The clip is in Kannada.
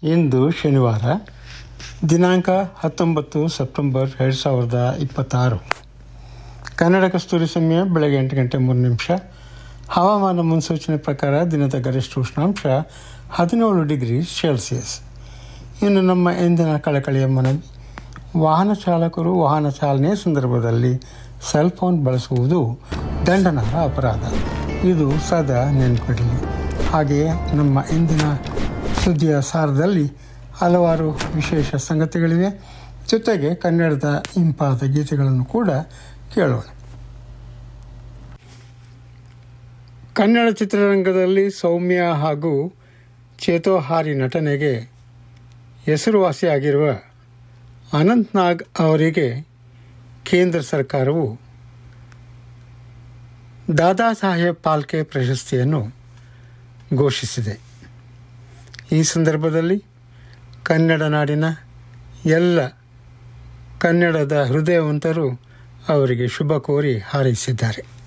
ಇಂದು ಶನಿವಾರ ದಿನಾಂಕ ಹತ್ತೊಂಬತ್ತು ಸೆಪ್ಟೆಂಬರ್ ಎರಡು ಸಾವಿರದ ಇಪ್ಪತ್ತಾರು ಕನ್ನಡ ಕಸ್ತೂರಿ ಸಮಯ ಬೆಳಗ್ಗೆ ಎಂಟು ಗಂಟೆ ಮೂರು ನಿಮಿಷ ಹವಾಮಾನ ಮುನ್ಸೂಚನೆ ಪ್ರಕಾರ ದಿನದ ಗರಿಷ್ಠ ಉಷ್ಣಾಂಶ ಹದಿನೇಳು ಡಿಗ್ರಿ ಸೆಲ್ಸಿಯಸ್ ಇನ್ನು ನಮ್ಮ ಎಂದಿನ ಕಳಕಳಿಯ ಮನವಿ ವಾಹನ ಚಾಲಕರು ವಾಹನ ಚಾಲನೆ ಸಂದರ್ಭದಲ್ಲಿ ಸೆಲ್ ಫೋನ್ ಬಳಸುವುದು ದಂಡನಾರ ಅಪರಾಧ ಇದು ಸದಾ ನೆನಪಿಡಲಿ ಹಾಗೆಯೇ ನಮ್ಮ ಇಂದಿನ ಸುದ್ದಿಯ ಸಾರದಲ್ಲಿ ಹಲವಾರು ವಿಶೇಷ ಸಂಗತಿಗಳಿವೆ ಜೊತೆಗೆ ಕನ್ನಡದ ಇಂಪಾದ ಗೀತೆಗಳನ್ನು ಕೂಡ ಕೇಳೋಣ ಕನ್ನಡ ಚಿತ್ರರಂಗದಲ್ಲಿ ಸೌಮ್ಯ ಹಾಗೂ ಚೇತೋಹಾರಿ ನಟನೆಗೆ ಹೆಸರುವಾಸಿಯಾಗಿರುವ ಅನಂತ್ ನಾಗ್ ಅವರಿಗೆ ಕೇಂದ್ರ ಸರ್ಕಾರವು ದಾದಾ ಸಾಹೇಬ್ ಪಾಲ್ಕೆ ಪ್ರಶಸ್ತಿಯನ್ನು ಘೋಷಿಸಿದೆ ಈ ಸಂದರ್ಭದಲ್ಲಿ ಕನ್ನಡ ನಾಡಿನ ಎಲ್ಲ ಕನ್ನಡದ ಹೃದಯವಂತರು ಅವರಿಗೆ ಶುಭ ಕೋರಿ ಹಾರೈಸಿದ್ದಾರೆ